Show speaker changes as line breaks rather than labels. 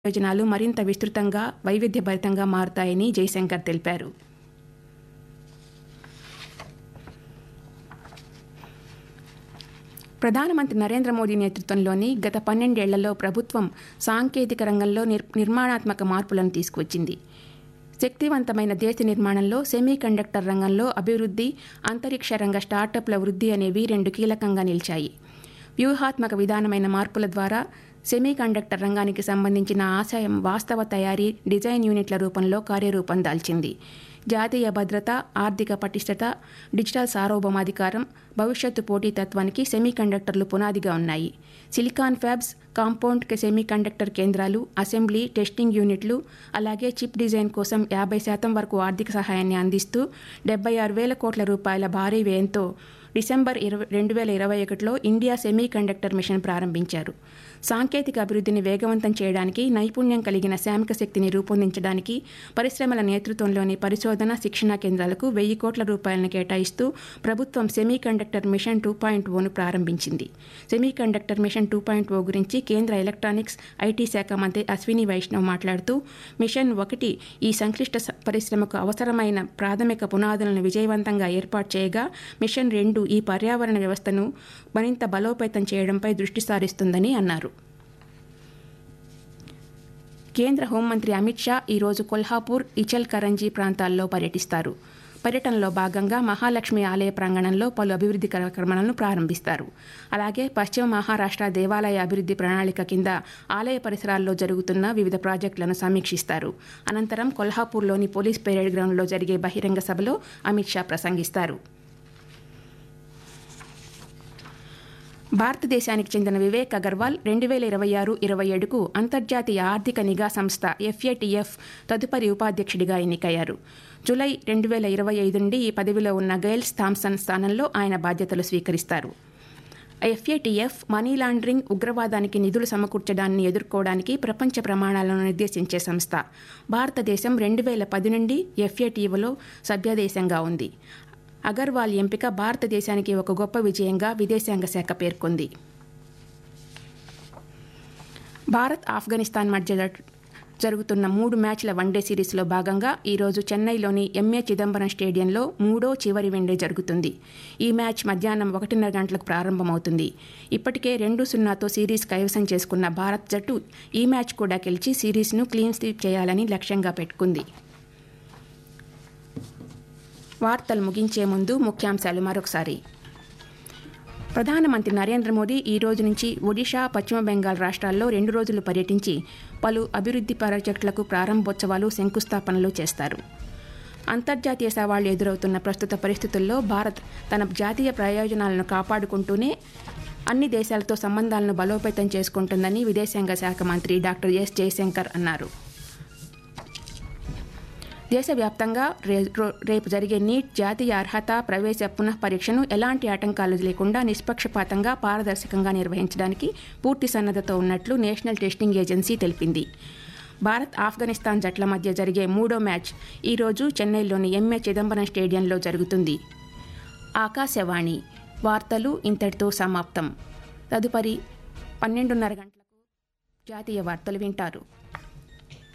ప్రయోజనాలు మరింత విస్తృతంగా వైవిధ్యభరితంగా మారుతాయని జైశంకర్ తెలిపారు ప్రధానమంత్రి నరేంద్ర మోదీ నేతృత్వంలోని గత పన్నెండేళ్లలో ప్రభుత్వం సాంకేతిక రంగంలో నిర్ నిర్మాణాత్మక మార్పులను తీసుకువచ్చింది శక్తివంతమైన దేశ నిర్మాణంలో సెమీ కండక్టర్ రంగంలో అభివృద్ధి అంతరిక్ష రంగ స్టార్టప్ల వృద్ధి అనేవి రెండు కీలకంగా నిలిచాయి వ్యూహాత్మక విధానమైన మార్పుల ద్వారా సెమీ కండక్టర్ రంగానికి సంబంధించిన ఆశయం వాస్తవ తయారీ డిజైన్ యూనిట్ల రూపంలో కార్యరూపం దాల్చింది జాతీయ భద్రత ఆర్థిక పటిష్టత డిజిటల్ సార్వభౌమాధికారం భవిష్యత్తు పోటీతత్వానికి సెమీ కండక్టర్లు పునాదిగా ఉన్నాయి silicon fabs compound semiconductor కేంద్రాలు అసెంబ్లీ టెస్టింగ్ యూనిట్లు అలాగే చిప్ డిజైన్ కోసం యాభై శాతం వరకు ఆర్థిక సహాయాన్ని అందిస్తూ డెబ్బై ఆరు వేల కోట్ల రూపాయల భారీ వ్యయంతో డిసెంబర్ ఇరవై రెండు వేల ఇరవై ఒకటిలో ఇండియా సెమీ కండక్టర్ మిషన్ ప్రారంభించారు సాంకేతిక అభివృద్ధిని వేగవంతం చేయడానికి నైపుణ్యం కలిగిన శ్రామిక శక్తిని రూపొందించడానికి పరిశ్రమల నేతృత్వంలోని పరిశోధన శిక్షణా కేంద్రాలకు వెయ్యి కోట్ల రూపాయలను కేటాయిస్తూ ప్రభుత్వం semiconductor mission two point ఓను ప్రారంభించింది semiconductor mission two point O గురించి కేంద్ర ఎలక్ట్రానిక్స్ ఐటీ శాఖ మంత్రి అశ్విని వైష్ణవ్ మాట్లాడుతూ మిషన్ ఒకటి ఈ సంక్లిష్ట పరిశ్రమకు అవసరమైన ప్రాథమిక పునాదులను విజయవంతంగా ఏర్పాటు చేయగా మిషన్ రెండు ఈ పర్యావరణ వ్యవస్థను మరింత బలోపేతం చేయడంపై దృష్టి సారిస్తుందని అన్నారు కేంద్ర హోంమంత్రి అమిత్ షా ఈరోజు కొల్హాపూర్ ఇచల్ కరంజీ ప్రాంతాల్లో పర్యటిస్తారు పర్యటనలో భాగంగా మహాలక్ష్మి ఆలయ ప్రాంగణంలో పలు అభివృద్ధి కార్యక్రమాలను ప్రారంభిస్తారు అలాగే పశ్చిమ మహారాష్ట్ర దేవాలయ అభివృద్ధి ప్రణాళిక కింద ఆలయ పరిసరాల్లో జరుగుతున్న వివిధ ప్రాజెక్టులను సమీక్షిస్తారు అనంతరం కొల్హాపూర్లోని పోలీస్ పెరేడ్ గ్రౌండ్లో జరిగే బహిరంగ సభలో అమిత్ షా ప్రసంగిస్తారు భారతదేశానికి చెందిన వివేక్ అగర్వాల్ రెండు వేల ఇరవై ఆరు ఇరవై ఏడుకు అంతర్జాతీయ ఆర్థిక నిఘా సంస్థ ఎఫ్ఏటిఎఫ్ తదుపరి ఉపాధ్యక్షుడిగా ఎన్నికయ్యారు జూలై రెండు వేల ఇరవై ఐదు నుండి ఈ పదవిలో ఉన్న గైల్స్ థామ్సన్ స్థానంలో ఆయన బాధ్యతలు స్వీకరిస్తారు ఎఫ్ఏటిఎఫ్ మనీ లాండరింగ్ ఉగ్రవాదానికి నిధులు సమకూర్చడాన్ని ఎదుర్కోవడానికి ప్రపంచ ప్రమాణాలను నిర్దేశించే సంస్థ భారతదేశం రెండు వేల పది నుండి ఎఫ్ఏటిఎఫ్లో సభ్యదేశంగా ఉంది అగర్వాల్ ఎంపిక భారతదేశానికి ఒక గొప్ప విజయంగా విదేశాంగ శాఖ పేర్కొంది భారత్ ఆఫ్ఘనిస్తాన్ మధ్య జరుగుతున్న మూడు మ్యాచ్ల వన్డే సిరీస్లో భాగంగా ఈరోజు చెన్నైలోని ఎంఏ చిదంబరం స్టేడియంలో మూడో చివరి వన్డే జరుగుతుంది ఈ మ్యాచ్ మధ్యాహ్నం ఒకటిన్నర గంటలకు ప్రారంభమవుతుంది ఇప్పటికే రెండు సున్నాతో సిరీస్ కైవసం చేసుకున్న భారత్ జట్టు ఈ మ్యాచ్ కూడా గెలిచి సిరీస్ను క్లీన్ స్వీప్ చేయాలని లక్ష్యంగా పెట్టుకుంది వార్తలు ముగించే ముందు ముఖ్యాంశాలు మరొకసారి ప్రధానమంత్రి నరేంద్ర మోదీ ఈ రోజు నుంచి ఒడిషా పశ్చిమ బెంగాల్ రాష్ట్రాల్లో రెండు రోజులు పర్యటించి పలు అభివృద్ధి ప్రాజెక్టులకు ప్రారంభోత్సవాలు శంకుస్థాపనలు చేస్తారు అంతర్జాతీయ సవాళ్లు ఎదురవుతున్న ప్రస్తుత పరిస్థితుల్లో భారత్ తన జాతీయ ప్రయోజనాలను కాపాడుకుంటూనే అన్ని దేశాలతో సంబంధాలను బలోపేతం చేసుకుంటుందని విదేశాంగ శాఖ మంత్రి డాక్టర్ ఎస్ జయశంకర్ అన్నారు దేశవ్యాప్తంగా రేపు జరిగే నీట్ జాతీయ అర్హత ప్రవేశ పునః పరీక్షను ఎలాంటి ఆటంకాలు లేకుండా నిష్పక్షపాతంగా పారదర్శకంగా నిర్వహించడానికి పూర్తి సన్నద్ధతో ఉన్నట్లు నేషనల్ టెస్టింగ్ ఏజెన్సీ తెలిపింది భారత్ ఆఫ్ఘనిస్తాన్ జట్ల మధ్య జరిగే మూడో మ్యాచ్ ఈరోజు చెన్నైలోని ఎంఏ చిదంబరం స్టేడియంలో జరుగుతుంది ఆకాశవాణి వార్తలు ఇంతటితో సమాప్తం తదుపరి పన్నెండున్నర గంటలకు జాతీయ వార్తలు వింటారు